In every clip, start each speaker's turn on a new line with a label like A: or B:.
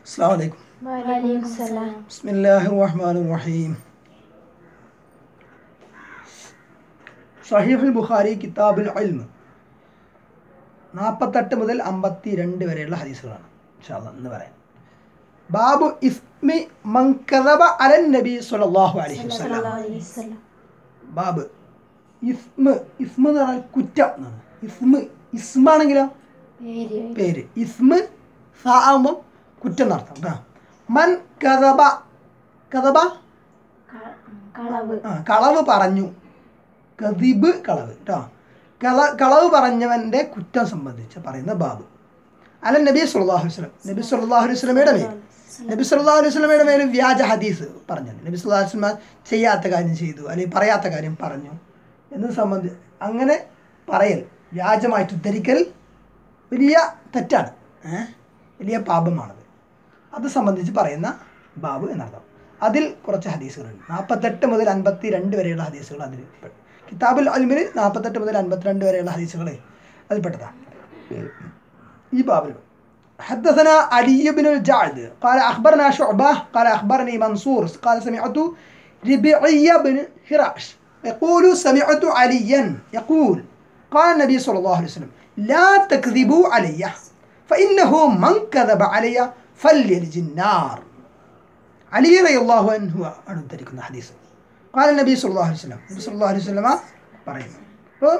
A: അസ്സാം വലൈക്കും
B: വലൈക്കും സലാം
A: ബിസ്മില്ലാഹി റഹ്മാൻ റഹീം സഹീഫുൽ ബുഖാരി കിതാബുൽ ഇൽമ് നാൽപ്പത്തെട്ട് മുതൽ അമ്പത്തി രണ്ട് വരെയുള്ള ഹദീസുകളാണ് ഇൻഷാല്ലാ എന്ന് പറയാം ബാബു ഇസ്മി മങ്കറബ അലൻ നബി സല്ലല്ലാഹു അലൈഹി വസല്ലം ബാബ് ഇസ്മ് ഇസ്മ് എന്ന് പറഞ്ഞാൽ കുറ്റം എന്നാണ് ഇസ്മ് ഇസ്മാണെങ്കിലോ പേര് ഇസ്മ് സാവുമ്പം കുറ്റം നടത്താം കേട്ടോ മൻ കഥബ കഥബ
B: കളവ്
A: ആ കളവ് പറഞ്ഞു കതിബ് കളവ് കേട്ടോ കള കളവ് പറഞ്ഞവൻ്റെ കുറ്റം സംബന്ധിച്ച് പറയുന്ന ബാബ് അല്ല നബി സല്ലല്ലാഹു അലൈഹി വസല്ലം നബി സല്ലല്ലാഹു അലൈഹി വസല്ലമയുടെ മേൽ നബി സല്ലല്ലാഹു അലൈഹി വസല്ലമയുടെ മേൽ വ്യാജ ഹദീസ് പറഞ്ഞത് നബി സല്ലല്ലാഹു അലൈഹി വസല്ലം ചെയ്യാത്ത കാര്യം ചെയ്തു അല്ലെങ്കിൽ പറയാത്ത കാര്യം പറഞ്ഞു എന്ന് സംബന്ധിച്ച് അങ്ങനെ പറയൽ വ്യാജമായിട്ട് ഉദ്ധരിക്കൽ വലിയ തെറ്റാണ് ഏ? വലിയ പാപമാണത് അത് സംബന്ധിച്ച് പറയുന്ന ബാബ് എന്നർത്ഥം അതിൽ കുറച്ച് ഹദീസുകളുണ്ട് നാൽപ്പത്തെട്ട് മുതൽ അൻപത്തി രണ്ട് വരെയുള്ള ഹദീസുകൾ അതിൽ പെടും കിതാബുൽ അൽമിൽ നാൽപ്പത്തെട്ട് മുതൽ അൻപത്തിരണ്ട് വരെയുള്ള ഹദീസുകൾ അതിൽപ്പെട്ടതാണ് ഈ ബാബിൽ حدثنا علي بن الجعد قال أخبرنا شعبة قال أخبرني منصور قال سمعت ربيعي بن هراش يقول سمعت عليا يقول قال النبي صلى الله عليه وسلم لا تكذبوا علي فإنه من كذب علي فليلج النار علي رضي الله عنه ആണ് ഉദ്ധരിക്കുന്ന ഹദീസ് قال النبي صلى الله عليه وسلم നബി സല്ലല്ലാഹു അലൈഹി വസല്ലമ പറയുന്നു അപ്പോൾ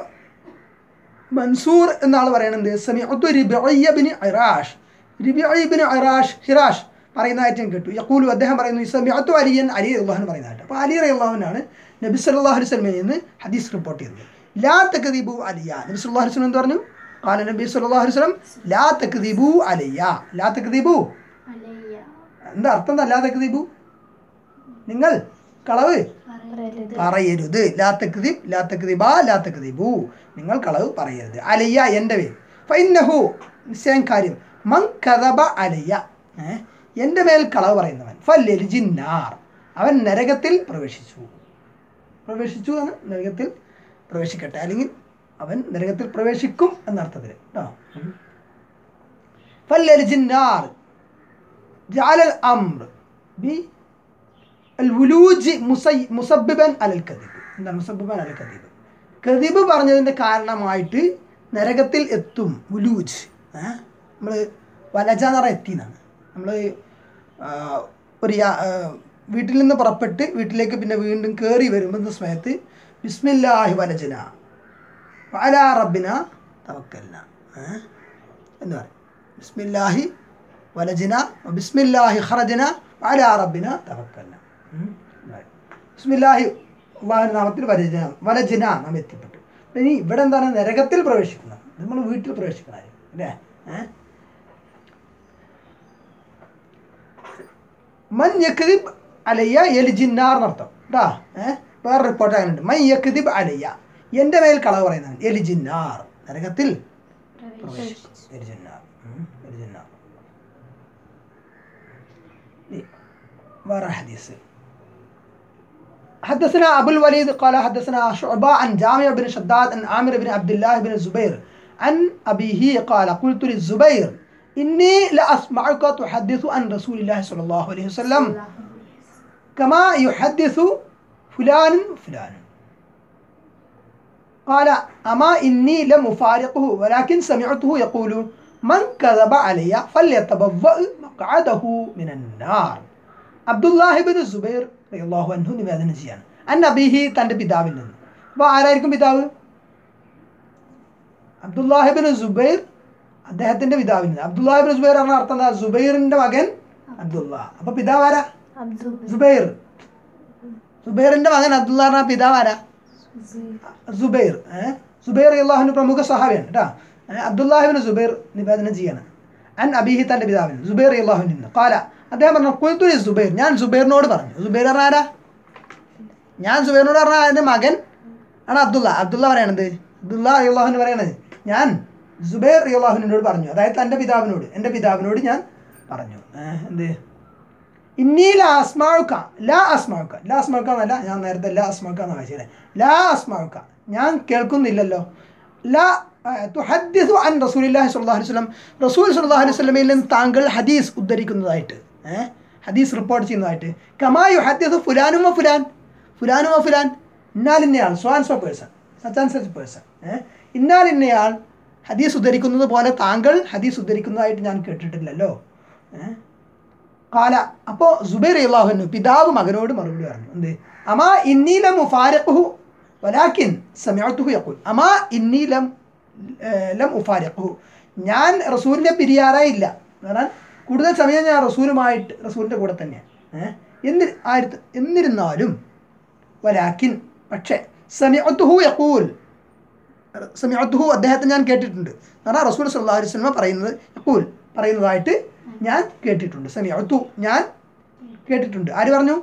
A: മൻസൂർ എന്ന ആൾ പറയുന്നത് സമീഅത്തു റിബിയ ബിൻ ഇറാഷ് റിബിയ ബിൻ ഇറാഷ് ഹിറാഷ് പറയുന്നതായിട്ട് ഞാൻ കേട്ടു യക്കൂലു അദ്ദേഹം പറയുന്നു സമീഅത്തു അലിയൻ അലി അള്ളാഹുൻ പറയുന്നതായിട്ട് അപ്പോൾ അലി റഹ്ലാഹുനാണ് നബി സല്ലല്ലാഹു അലൈഹി വസല്ലമയിൽ നിന്ന് ഹദീസ് റിപ്പോർട്ട് ചെയ്തത് ലാ തക്ദീബു അലിയ നബി സല്ലല്ലാഹു അലൈഹി വസല്ലം എന്ത് പറഞ്ഞു قال നബി സല്ലല്ലാഹു അലൈഹി വസല്ലം ലാ തക്ദീബു അലിയ ലാ തക്ദീബു
B: അലയ്യ
A: എന്താ അർത്ഥം എന്താ ലാ തക്ദീബു നിങ്ങൾ കളവ്
B: പറയരുത്
A: പറയരുത് ലാ തക്ദിബ് ലാ തക്ദിബ ലാ തക്ദിബു നിങ്ങൾ കളവ് പറയരുത് അലയ്യ എൻ്റെ പേര് ഫൈന്നഹു നിശ്ചയം കാര്യം മൻ കഥബ അലയ്യ ഏ? എൻ്റെ മേൽ കളവ് പറയുന്നവൻ ഫല്ലി ജിന്നാർ അവൻ നരകത്തിൽ പ്രവേശിച്ചു പ്രവേശിച്ചു എന്ന് നരകത്തിൽ പ്രവേശിക്കട്ടെ അല്ലെങ്കിൽ അവൻ നരകത്തിൽ പ്രവേശിക്കും എന്നർത്ഥത്തിൽ കേട്ടോ ഫല്ലി ജിന്നാർ ജാലൽ അംർ ബി الولوج مسي- മുസബ്ബിബൻ അലൽ കദിബ് എന്താണ് മുസബ്ബിബൻ അലൽ കദിബ് കദിബ് പറഞ്ഞതിൻ്റെ കാരണമായിട്ട് നരകത്തിൽ എത്തും ഉലൂജ് നമ്മൾ വലജ എന്ന് പറഞ്ഞാൽ എത്തി എന്നാണ് നമ്മൾ ഒരു യാ- ആ, വീട്ടിൽ നിന്ന് പുറപ്പെട്ട് വീട്ടിലേക്ക് പിന്നെ വീണ്ടും കയറി വരുമ്പോൾ സമയത്ത് ബിസ്മില്ലാഹി വലജന വല റബ്ബിന തവക്കൽന ഏ? എന്ന് പറയും ബിസ്മില്ലാഹി വലജന ബിസ്മില്ലാഹി ഖറജന വല റബ്ബിന തവക്കൽന ഉം. എന്ന് പറയും. ബിസ്മില്ലാഹി അള്ളാഹുവിൻ്റെ നാമത്തിൽ വലജന വലജന നാം എത്തിപ്പെട്ടു അപ്പൊ ഇനി ഇവിടെ എന്താണ് നരകത്തിൽ പ്രവേശിക്കുന്നത് നമ്മൾ വീട്ടിൽ പ്രവേശിക്കണം അല്ലേ ഏഹ് മൻ യക്ദിബ് അലയ്യ എലിജിന്നാർ എന്നർത്ഥം കേട്ടാ ഏഹ് വേറെ റിപ്പോർട്ട് അങ്ങനെ ഉണ്ട് മൻ യക്ദിബ് അലയ്യ എൻ്റെ മേൽ കളവ് പറയുന്നവൻ എലിജിന്നാർ നരകത്തിൽ പ്രവേശിക്കും എലിജിന്നാർ ഉം, എലിജിന്നാർ ഇനി വേറെ ഹദീസ് حدثنا أبو الوليد قال حدثنا شعبة عن جامع بن شداد عن عامر بن عبد الله بن الزبير عن أبيه قال قلت للزبير إني لأسمعك تحدث عن رسول الله صلى الله عليه وسلم كما يحدث فلان فلان قال أما إني لم أفارقه ولكن سمعته يقول من كذب علي فليتبوأ مقعده من النار അബ്ദുല്ലാഹി ബിൻ സുബൈർ റളിയല്ലാഹു അൻഹു നിവേദനം ചെയ്യാണ് അൻ അബീഹി തൻ്റെ പിതാവിൽ നിന്ന് അപ്പോൾ ആരായിരിക്കും പിതാവ് അബ്ദുല്ലാഹിബിൻ സുബൈർ അദ്ദേഹത്തിൻ്റെ പിതാവിൽ നിന്ന് അബ്ദുല്ലാഹിബിൻ സുബൈർ പറഞ്ഞ അർത്ഥം എന്താ സുബൈറിൻ്റെ മകൻ അബ്ദുല്ല അപ്പോൾ പിതാവ് ആരാ
B: അബ്ദു
A: സുബൈർ സുബൈറിൻ്റെ മകൻ അബ്ദുല്ല പറഞ്ഞ പിതാവ് ആരാ സുബൈർ ഏഹ് സുബൈർ അള്ളാഹുവിൻ്റെ പ്രമുഖ സഹാബിയാണ് കേട്ടോ അബ്ദുല്ലാഹിബിൻ സുബൈർ നിവേദനം ചെയ്യാണ് അൻ അബീഹി തൻ്റെ പിതാവിന് സുബൈർ അള്ളാഹുവിൽ നിന്ന് കാല അദ്ദേഹം പറഞ്ഞു കുൽത്തുലി സുബൈർ ഞാൻ സുബൈറിനോട് പറഞ്ഞു സുബൈർ പറഞ്ഞ ആരാ ഞാൻ സുബൈറിനോട് പറഞ്ഞ എൻ്റെ മകൻ ആണ് അബ്ദുള്ള അബ്ദുള്ള പറയണത് അബ്ദുള്ള അള്ളാഹുവിന് പറയണത് ഞാൻ സുബൈർ അള്ളാഹുവിനോട് പറഞ്ഞു അതായത് തൻ്റെ പിതാവിനോട് എൻ്റെ പിതാവിനോട് ഞാൻ പറഞ്ഞു ഏഹ്, എന്ത് ഇന്നീ ലാ അസ്മാവുക്ക ലാ അസ്മാവുക്ക ലാ അസ്മാവുക്ക എന്നല്ല ഞാൻ നേരത്തെ ലാ അസ്മാവുക്ക എന്നാണ് വായിച്ചത് ലാ അസ്മാവുക്ക ഞാൻ കേൾക്കുന്നില്ലല്ലോ ലാ തുഹദ്ദിസു അൻ റസൂലില്ലാഹി സ്വല്ലല്ലാഹു അലൈഹി വസല്ലം റസൂൽ സ്വല്ലല്ലാഹു അലൈഹി വസല്ലമയിൽ നിന്ന് താങ്കൾ ഹദീസ് ഉദ്ധരിക്കുന്നതായിട്ട് ഏഹ് ഹദീസ് റിപ്പോർട്ട് ചെയ്യുന്നതായിട്ട് കമാ യുഹദ്ദിസു ഫുലാനും വ ഫുലാൻ ഫുലാനും വ ഫുലാൻ ഇന്നാൽ ഇന്നയാൾ so and so person such and such person ഏഹ് ഇന്നാൽ ഇന്നയാൾ ഹദീസ് ഉദ്ധരിക്കുന്നത് പോലെ താങ്കൾ ഹദീസ് ഉദ്ധരിക്കുന്നതായിട്ട് ഞാൻ കേട്ടിട്ടില്ലല്ലോ ഏഹ് കാല അപ്പോൾ സുബൈർ അള്ളാഹുനു പിതാവ് മകനോട് മറുപടി പറഞ്ഞു എന്ത് അമാ ഇന്നീല മുഫാരഖുഹു വലാക്കിൻ സമയത്തുഹു യഖുൽ അമാ ഇന്നീലം ലം ഉഫാരഖുഹു ഞാൻ റസൂലിനെ പിരിയാറേ ഇല്ല എന്ന് പറഞ്ഞാൽ കൂടുതൽ സമയം ഞാൻ റസൂലുമായിട്ട് റസൂലിൻ്റെ കൂടെ തന്നെയാണ് ഏഹ് എന്നി ആയിരത്തി എന്നിരുന്നാലും വലാക്കിൻ പക്ഷേ സമയത്തുഹു യഖൂൽ സമയത്തുഹു അദ്ദേഹത്തെ ഞാൻ കേട്ടിട്ടുണ്ട് എന്ന് പറഞ്ഞാൽ റസൂൽ സല്ലല്ലാഹു അലൈഹി വസല്ലം പറയുന്നത് യഖൂൽ പറയുന്നതായിട്ട് ഞാൻ കേട്ടിട്ടുണ്ട് സമയത്തു ഞാൻ കേട്ടിട്ടുണ്ട് ആര് പറഞ്ഞു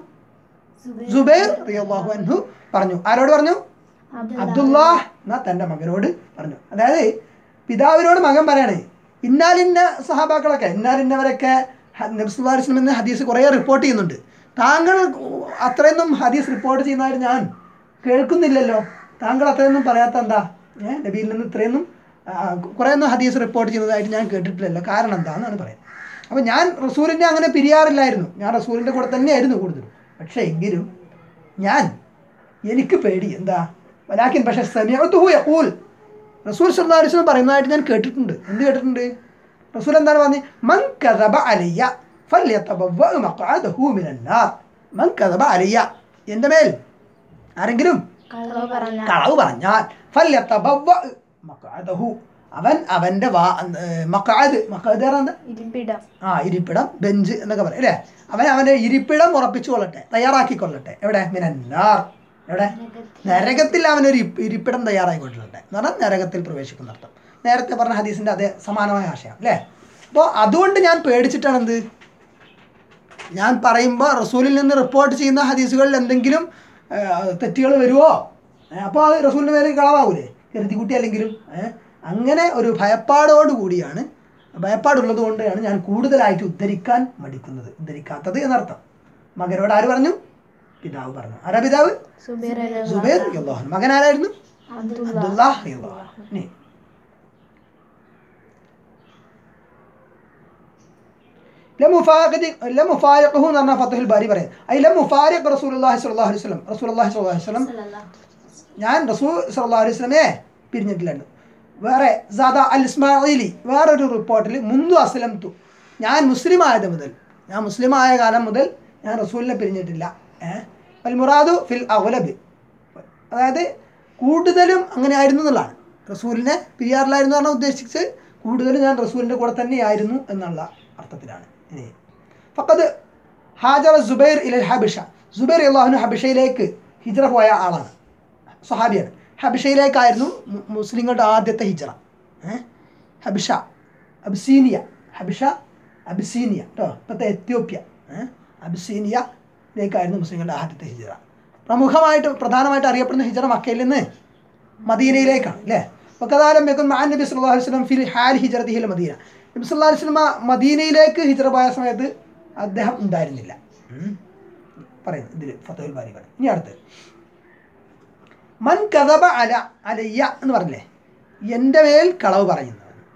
A: സുബൈർ റളിയല്ലാഹു അൻഹു പറഞ്ഞു ആരോട് പറഞ്ഞു അബ്ദുല്ലാഹ് എന്നാ തൻ്റെ മകനോട് പറഞ്ഞു അതായത് പിതാവിനോട് മകൻ പറയണേ ഇന്നാലിന്ന സഹാബാക്കളൊക്കെ ഇന്നാലിന്നവരൊക്കെ നബ്സുല്ലാസ്ലം എന്ന ഹദീസ് കുറേ റിപ്പോർട്ട് ചെയ്യുന്നുണ്ട് താങ്കൾ അത്രയൊന്നും ഹദീസ് റിപ്പോർട്ട് ചെയ്യുന്നതായിട്ട് ഞാൻ കേൾക്കുന്നില്ലല്ലോ താങ്കൾ അത്രയൊന്നും പറയാത്ത എന്താ ഏഹ് നബിയിൽ നിന്ന് ഇത്രയൊന്നും കുറേയൊന്നും ഹദീസ് റിപ്പോർട്ട് ചെയ്യുന്നതായിട്ട് ഞാൻ കേട്ടിട്ടില്ലല്ലോ കാരണം എന്താണെന്നാണ് പറയുന്നത് അപ്പോൾ ഞാൻ റസൂലിനെ അങ്ങനെ പിരിയാറില്ലായിരുന്നു ഞാൻ റസൂലിൻ്റെ കൂടെ തന്നെയായിരുന്നു കൂടുതലും പക്ഷേ എങ്കിലും ഞാൻ എനിക്ക് പേടി എന്താ വലാക്കിൻ പക്ഷേ സമയത്തുഹു യഖൂൽ റസൂൽ സല്ലല്ലാഹു അലൈഹി വസല്ലം പറയുന്നതായിട്ട് ഞാൻ കേട്ടിട്ടുണ്ട് എന്ത് കേട്ടിട്ടുണ്ട് റസൂൽ എന്താണ് പറഞ്ഞത് മൻ കദബ അലയ്യ ഫല്യതബവ്വ മഖഅദഹു മിനൻ നാർ മൻ കദബ അലയ്യ എൻ്റെ മേൽ ആരെങ്കിലും
B: കളവ് പറഞ്ഞ
A: കളവ് പറഞ്ഞാൽ ഫല്യതബവ്വ മഖഅദഹു അവൻ അവൻ്റെ വാ മക്കാത് മക്കാത് എന്താ
B: ഇരിപ്പിടം
A: ആ ഇരിപ്പിടം ബെഞ്ച് എന്നൊക്കെ പറയും അല്ലേ അവൻ അവൻ്റെ ഇരിപ്പിടം ഉറപ്പിച്ചു കൊള്ളട്ടെ തയ്യാറാക്കിക്കൊള്ളട്ടെ എവിടെ മിനന്നാർ എവിടെ നരകത്തിൽ അവനൊരു ഇപ്പ് ഇരിപ്പിടം തയ്യാറായിക്കൊള്ളട്ടെ എന്ന് പറഞ്ഞാൽ നരകത്തിൽ പ്രവേശിക്കുന്ന അർത്ഥം നേരത്തെ പറഞ്ഞ ഹദീസിൻ്റെ അതേ സമാനമായ ആശയം അല്ലേ അപ്പോൾ അതുകൊണ്ട് ഞാൻ പേടിച്ചിട്ടാണ് എന്ത് ഞാൻ പറയുമ്പോൾ റസൂലിൽ നിന്ന് റിപ്പോർട്ട് ചെയ്യുന്ന ഹദീസുകളിൽ എന്തെങ്കിലും തെറ്റുകൾ വരുമോ അപ്പോൾ അത് റസൂലിൻ്റെ പേര് കളവാകൂലേ കരുതിക്കുട്ടി അല്ലെങ്കിലും ഏ? അങ്ങനെ ഒരു ഭയപ്പാടോട് കൂടിയാണ് ഭയപ്പാടുള്ളത് കൊണ്ടാണ് ഞാൻ കൂടുതലായിട്ട് ഉദ്ധരിക്കാൻ മടിക്കുന്നത് ഉദ്ധരിക്കാത്തത് എന്നർത്ഥം മകനോട് ആര് പറഞ്ഞു പിതാവ് പറഞ്ഞു ആരാ പിതാവ്
B: സുബൈർ
A: സുബൈർ റളിയല്ലാഹു അൻഹു. മകൻ ആരായിരുന്നു
B: അബ്ദുള്ള
A: അബ്ദുല്ലാഹ് റളിയല്ലാഹു അൻഹു. ഇനി ലമുഫാഖദി ലമുഫാരിഖുഹു എന്ന് പറഞ്ഞ ഫത്തുഹുൽ ബാരി പറയും ഐ ലമുഫാരിഖ് റസൂലുള്ളാഹി സ്വല്ലല്ലാഹു അലൈഹി വസല്ലം റസൂലുള്ളാഹി സ്വല്ലല്ലാഹു അലൈഹി വസല്ലം ഞാൻ റസൂൽ സല്ലല്ലാഹു അലൈഹി വസല്ലമയെ പിരിഞ്ഞിട്ടില്ലായിരുന്നു വേറെ സാദ അൽ ഇസ്മായിലി വേറൊരു റിപ്പോർട്ടിൽ മുന്തു അസ്ലം തു ഞാൻ മുസ്ലിം ആയത് മുതൽ ഞാൻ മുസ്ലിം ആയ കാലം മുതൽ ഞാൻ റസൂലിനെ പിരിഞ്ഞിട്ടില്ല ഏഹ് അൽ മുറാദു ഫിൽ അവലബ് അതായത് കൂടുതലും അങ്ങനെ ആയിരുന്നു എന്നുള്ളതാണ് റസൂലിനെ പിരിയാറില്ലായിരുന്നു പറഞ്ഞാൽ ഉദ്ദേശിച്ച് കൂടുതലും ഞാൻ റസൂലിൻ്റെ കൂടെ തന്നെയായിരുന്നു എന്നുള്ള അർത്ഥത്തിലാണ് ഇനി ഫക്കത് ഹാജർ സുബൈർ ഇൽ ഹബിഷ സുബൈർ അള്ളാഹുനു ഹബിഷയിലേക്ക് ഹിജ്റ പോയ ആളാണ് സ്വഹാബിയാണ് ഹബിഷയിലേക്കായിരുന്നു മു- മുസ്ലിങ്ങളുടെ ആദ്യത്തെ ഹിജ്റ ഏ? ഹബിഷ അബ്സീനിയ ഹബിഷ അബ്സീനിയ കേട്ടോ ഇപ്പോഴത്തെ എത്യോപ്യ ഏ? അബ്സീനിയയിലേക്കായിരുന്നു മുസ്ലിങ്ങളുടെ ആദ്യത്തെ ഹിജ്റ പ്രമുഖമായിട്ട് പ്രധാനമായിട്ട് അറിയപ്പെടുന്ന ഹിജ്റ മക്കയിൽ നിന്ന് മദീനയിലേക്കാണ് അല്ലേ വക്കതാലം വെക്കും മാൻ നബി സല്ലല്ലാഹു അലൈഹി വസല്ലം ഫിൽ ഹാൽ ഹിജ്റതിഹിൽ മദീന നബി സല്ലല്ലാഹു അലൈഹി വസല്ലം മദീനയിലേക്ക് ഹിജ്റ പോയ സമയത്ത് അദ്ദേഹം ഉണ്ടായിരുന്നില്ല ഉം. പറയുന്നു ഇതിൽ ഫത്തുൽ ബാരി പറയും ഇനി അടുത്ത് മൻ കഥബ അല അലയ്യ എന്ന് പറഞ്ഞില്ലേ എൻ്റെ മേൽ കളവ് പറയുന്നവൻ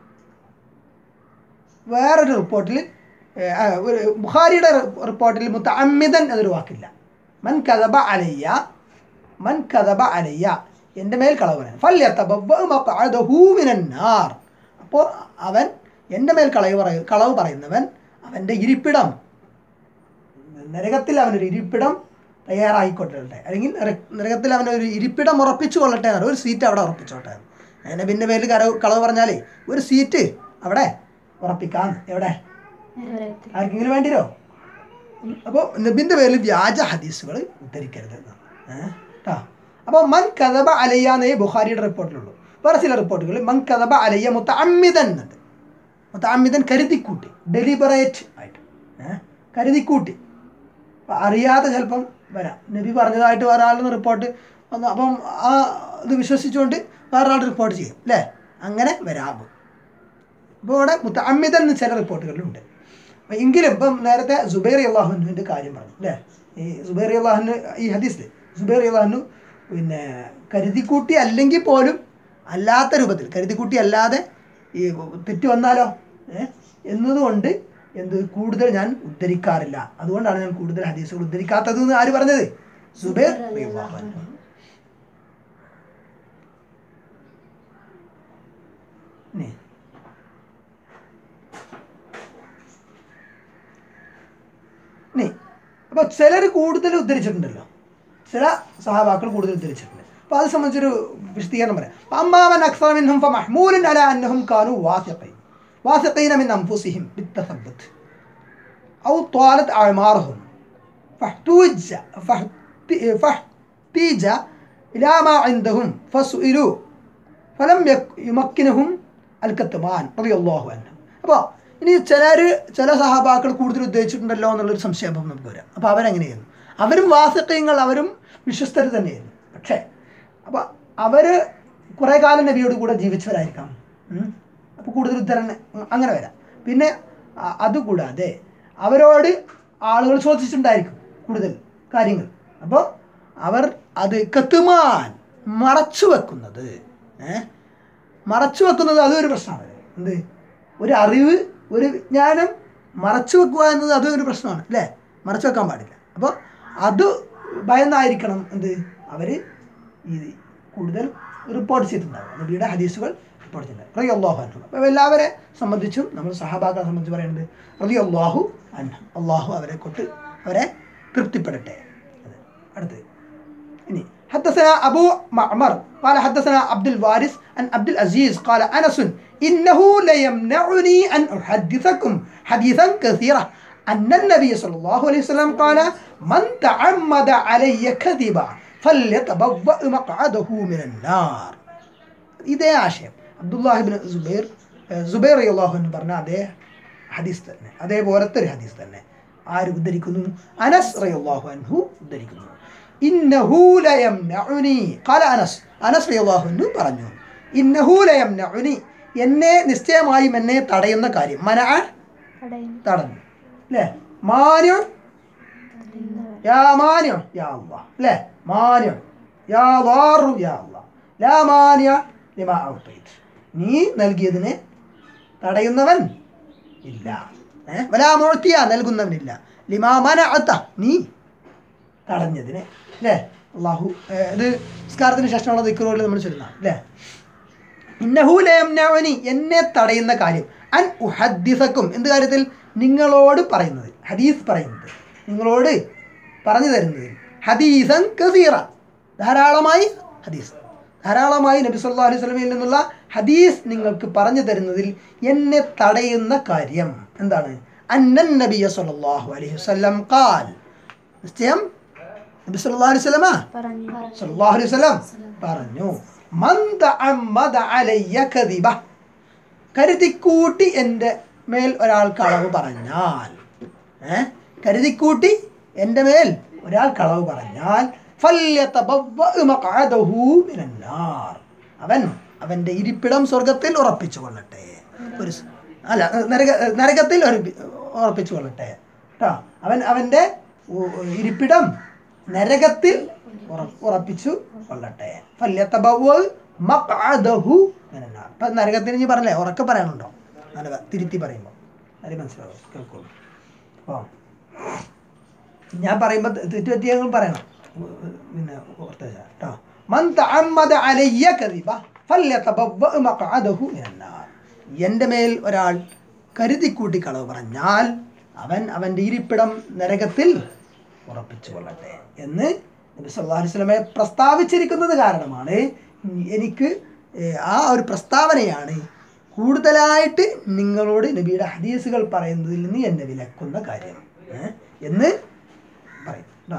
A: വേറൊരു റിപ്പോർട്ടിൽ ഏഹ്, ആ, ഒരു ബുഖാരിയുടെ റിപ്പോർട്ടിൽ മുത്തഅമ്മിദൻ എന്നൊരു വാക്കില്ല മൻ കഥബ അലയ്യ മൻ കഥബ അലയ്യ എൻ്റെ മേൽ കളവ് പറയാൻ ഫല്യത്തബവ്വ മഖഅദഹു മിനൻ നാർ അപ്പോൾ അവൻ എൻ്റെ മേൽ കളവ് പറയ കളവ് പറയുന്നവൻ അവൻ്റെ ഇരിപ്പിടം നരകത്തിൽ അവനൊരു ഇരിപ്പിടം തയ്യാറായിക്കൊള്ളട്ടെ അല്ലെങ്കിൽ നര- നരകത്തിൽ അവനൊരു ഇരിപ്പിടം ഉറപ്പിച്ചു കൊള്ളട്ടെ എന്നാണ് ഒരു സീറ്റ് അവിടെ ഉറപ്പിച്ചോട്ടെ അങ്ങനെ പിന്നെ പേരിൽ കരവ് കളവ് പറഞ്ഞാലേ ഒരു സീറ്റ് അവിടെ ഉറപ്പിക്കാം എവിടെ
B: നരകത്തിൽ
A: ആർക്കെങ്കിലും വേണ്ടിരോ അപ്പോൾ നബിൻ്റെ പേരിൽ വ്യാജ ഹദീസുകൾ ഉദ്ധരിക്കരുത് എന്നാണ് ഏഹ് കേട്ടോ അപ്പോൾ മൻ കഥബ അലയ്യ എന്നേ ബുഖാരിയുടെ റിപ്പോർട്ടിലുള്ളൂ വേറെ ചില റിപ്പോർട്ടുകളിൽ മൻ കഥബ അലയ്യ മുത്തഅമ്മിദൻ എന്നുണ്ട് മുത്തഅമ്മിദൻ കരുതിക്കൂട്ടി ഡെലിബറേറ്റ് ആയിട്ട് ഏഹ് കരുതിക്കൂട്ടി അപ്പം അറിയാതെ ചിലപ്പം വരാം നബി പറഞ്ഞതായിട്ട് വേറെ ആളുടെ റിപ്പോർട്ട് വന്നു അപ്പം ആ ഇത് വിശ്വസിച്ചുകൊണ്ട് വേറെ ആൾ റിപ്പോർട്ട് ചെയ്യും അല്ലേ അങ്ങനെ വരാം അപ്പോൾ ഇവിടെ മുത്തഅമ്മിദൻ എന്ന് ചില റിപ്പോർട്ടുകളിലുണ്ട് അപ്പോൾ എങ്കിലും ഇപ്പം നേരത്തെ സുബൈർ അള്ളാഹുനുവിൻ്റെ കാര്യം പറഞ്ഞു അല്ലേ ഈ സുബൈർ അള്ളാഹുന് ഈ ഹദീസിൽ സുബൈർ അള്ളാഹുനു പിന്നെ കരുതിക്കൂട്ടി അല്ലെങ്കിൽ പോലും അല്ലാത്ത രൂപത്തിൽ കരുതിക്കുട്ടി അല്ലാതെ ഈ തെറ്റ് വന്നാലോ ഏ എന്നതുകൊണ്ട് എന്ത് കൂടുതൽ ഞാൻ ഉദ്ധരിക്കാറില്ല അതുകൊണ്ടാണ് ഞാൻ കൂടുതൽ ഹദീസുകൾ ഉദ്ധരിക്കാത്തത് എന്ന് ആര് പറഞ്ഞത് സുബൈർ റളിയല്ലാഹു അൻഹു. ഇനി ഇനി അപ്പൊ ചിലർ കൂടുതൽ ഉദ്ധരിച്ചിട്ടുണ്ടല്ലോ ചില സഹാബാക്കൾ കൂടുതൽ ഉദ്ധരിച്ചിട്ടുണ്ട് അപ്പൊ അത് സംബന്ധിച്ചൊരു വിശദീകരണം പറയാം അമ്മാവൻ അക്സറമിൻഹും ഫമഹ്മൂലൻ അല അന്നഹും കാനു വാസിഖൈൻ വാസിഖീന മിൻ അൻഫുസിഹിം ബിത്തസബ്ബത്ത് ഔ ത്വാലത് അഅ്മാറുഹും فاحتوج فاحت- فاحتيج إلى ما عندهم فسئلوا ഫലം യുമക്കിനഹും അൽ കത്തുമാൻ റളിയല്ലാഹു അൻഹു അപ്പോൾ ഇനി ചിലർ ചില സഹാബാക്കൾ കൂടുതൽ ഉദ്ദേശിച്ചിട്ടുണ്ടല്ലോ എന്നുള്ളൊരു സംശയം അപ്പം നമുക്ക് വരാം അപ്പോൾ അവരെങ്ങനെയായിരുന്നു അവരും വാസക്കയങ്ങൾ അവരും വിശ്വസ്തർ തന്നെയായിരുന്നു പക്ഷേ അപ്പോൾ അവർ കുറേ കാലം നബിയോട് കൂടെ ജീവിച്ചവരായിരിക്കാം അപ്പോൾ കൂടുതൽ ഉദ്ധരണ അങ്ങനെ വരാം പിന്നെ അ- അതുകൂടാതെ അവരോട് ആളുകൾ ചോദിച്ചിട്ടുണ്ടായിരിക്കും കൂടുതൽ കാര്യങ്ങൾ അപ്പോൾ അവർ അത് കത്തുമാൻ മറച്ചു വെക്കുന്നത് ഏ മറച്ചു വെക്കുന്നത് അതൊരു പ്രശ്നമാണ് എന്ത് ഒരു അറിവ് ഒരു വിജ്ഞാനം മറച്ചു വെക്കുക എന്നത് അതും ഒരു പ്രശ്നമാണ് അല്ലേ മറച്ചു വെക്കാൻ പാടില്ല അപ്പോൾ അത് ഭയന്നായിരിക്കണം എന്ത് അവർ ഈ കൂടുതൽ റിപ്പോർട്ട് ചെയ്തിട്ടുണ്ടാവും നബിയുടെ ഹദീസുകൾ റിപ്പോർട്ട് ചെയ്തിട്ടുണ്ട് റതി അള്ളാഹു അൻഹു അപ്പോൾ എല്ലാവരെ സംബന്ധിച്ചും നമ്മൾ സഹബാക്കളെ സംബന്ധിച്ച് പറയുന്നത് റതി അള്ളാഹു അൻഹു അള്ളാഹു അവരെ കൊണ്ട് അവരെ തൃപ്തിപ്പെടട്ടെ അത് അടുത്ത് إني حدثنا أبو معمر قال حدثنا عبد الوارث عن عبد العزيز قال أنس إنه ليمنعني أن أحدثكم حديثا كثيرا أن النبي صلى الله عليه وسلم قال من تعمد علي كذبا فليتبوأ مقعده من النار ഇതേ ആശയം അബ്ദുല്ലാഹിബിൻ സുബൈർ സുബൈർ അള്ളാഹു എന്ന് പറഞ്ഞ അതേ ഹദീസ് തന്നെ അതേപോലത്തെ ഒരു ഹദീസ് തന്നെ ആര് ഉദ്ധരിക്കുന്നു അനസ് റളിയല്ലാഹു അൻഹു ഉദ്ധരിക്കുന്നു ഇന്നഹു ലയംനഉനി ഖാല അനസ് അനസ് റളിയല്ലാഹു അൻഹു പറഞ്ഞു ഇന്നഹു ലയംനഉനി എന്നെ നിശ്ചയമായും എന്നെ തടയുന്ന കാര്യം മന
B: തടയുന്നു
A: തടഞ്ഞു അല്ലേ മാന്യം യാ മാന്യം യാ അല്ലാ അല്ലേ മാന്യം യാ ളാറു യാ അല്ലാ ലാ മാന്യ ലിമാ ഔതൈത് നീ നൽകിയതിനെ തടയുന്നവൻ ഇല്ല ഏ വലാ മുഅ്തിയ നൽകുന്നവനില്ല ലിമാ മനഅത നീ തടഞ്ഞതിനെ അല്ലേ അള്ളാഹു ഏ, ഇത് നിസ്കാരത്തിന് ശേഷമുള്ള ദിക്കറുകളിൽ നമ്മൾ ചൊല്ലുന്ന അല്ലേ ഇന്നഹു ലയംനഉനി എന്നെ തടയുന്ന കാര്യം അൻ ഉഹദ്ദിസക്കും എന്ത് കാര്യത്തിൽ നിങ്ങളോട് പറയുന്നത് ഹദീസ് പറയുന്നത് നിങ്ങളോട് പറഞ്ഞു തരുന്നത് ഹദീസൻ കസീറ ധാരാളമായി ഹദീസ് ധാരാളമായി നബി സല്ലല്ലാഹു അലൈഹി വസല്ലമയിൽ നിന്നുള്ള ഹദീസ് നിങ്ങൾക്ക് പറഞ്ഞു തരുന്നതിൽ എന്നെ തടയുന്ന കാര്യം എന്താണ് അന്നൻ നബിയ സല്ലല്ലാഹു അലൈഹി വസല്ലം ഖാൽ നിശ്ചയം നബി സല്ലല്ലാഹു അലൈഹി വസല്ലമ
B: പറഞ്ഞു
A: സല്ലല്ലാഹു അലൈഹി വസല്ലം പറഞ്ഞു മൻ തഅമ്മദ അലയ്യ കദിബ കരുതിക്കൂട്ടി എൻ്റെ മേൽ ഒരാൾ കളവ് പറഞ്ഞാൽ ഏ കരുതിക്കൂട്ടി എൻ്റെ മേൽ ഒരാൾ കളവ് പറഞ്ഞാൽ ഫല്യതബവ്വഅ മഖഅദഹു മിനന്നാർ അവൻ അവൻ്റെ ഇരിപ്പിടം സ്വർഗത്തിൽ ഉറപ്പിച്ചു കൊള്ളട്ടെ ഒരു സ്- അല്ല നരക നരകത്തിൽ ഉറപ്പി- ഉറപ്പിച്ചു കൊള്ളട്ടെ കേട്ടോ അവൻ അവൻ്റെ ഉ- ഇരിപ്പിടം നരകത്തിൽ ഉറ- ഉറപ്പിച്ചു കൊള്ളട്ടെ ഫല്യതബവ്വഅ മഖഅദഹു മിനന്നാർ ഇപ്പം നരകത്തിന് ഇനി പറഞ്ഞില്ലേ ഉറക്കെ പറയാനുണ്ടോ നരക തിരുത്തി പറയുമ്പോൾ അത് മനസ്സിലാവും കേൾക്കുള്ളൂ അപ്പോൾ ഞാൻ പറയുമ്പോൾ തെറ്റ് പറ്റിയെങ്കിലും പറയണം പിന്നെ ഓർത്ത് കേട്ടോ മൻ തഅമ്മദ അലയ്യ കദിബ ഫല്യതബവ്വഅ മഖഅദഹു മിനന്നാർ എൻ്റെ മേൽ ഒരാൾ കരുതിക്കൂട്ടി കളവ് പറഞ്ഞാൽ അവൻ അവൻ്റെ ഇരിപ്പിടം നരകത്തിൽ ഉറപ്പിച്ചു കൊള്ളട്ടെ എന്ന് നബി സല്ലല്ലാഹു അലൈഹി വസല്ലമയെ പ്രസ്താവിച്ചിരിക്കുന്നത് കാരണമാണ് എനിക്ക് ഏഹ്, ആ ഒരു പ്രസ്താവനയാണ് കൂടുതലായിട്ട് നിങ്ങളോട് നബിയുടെ ഹദീസുകൾ പറയുന്നതിൽ നിന്ന് എന്നെ വിലക്കുന്ന കാര്യം ഏഹ്, എന്ന് പറയും കേട്ടോ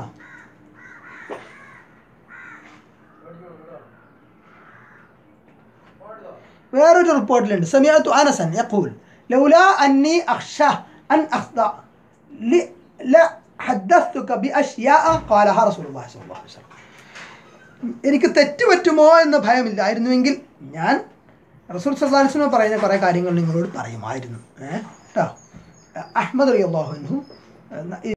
A: വേറൊരു റിപ്പോർട്ടിലുണ്ട് സമയത്തു അനസൻ യഖൂൽ ലൗലാ അന്നി അഖ്ഷ അൻ അഖ്ദ ലി ല ഹദ്ദസ്തുക ബി അഷ്യാഅ ഖാലഹ റസൂലുള്ളാഹി സ്വല്ലല്ലാഹു അലൈഹി വസല്ലം എനിക്ക് തെറ്റ് പറ്റുമോ എന്ന ഭയമില്ലായിരുന്നുവെങ്കിൽ ഞാൻ റസൂൽ സല്ലല്ലാഹു അലൈഹി വസല്ലം പറയുന്ന കുറേ കാര്യങ്ങൾ നിങ്ങളോട് പറയുമായിരുന്നു ഏഹ് കേട്ടോ അഹ്മദ് റളിയല്ലാഹു അൻഹു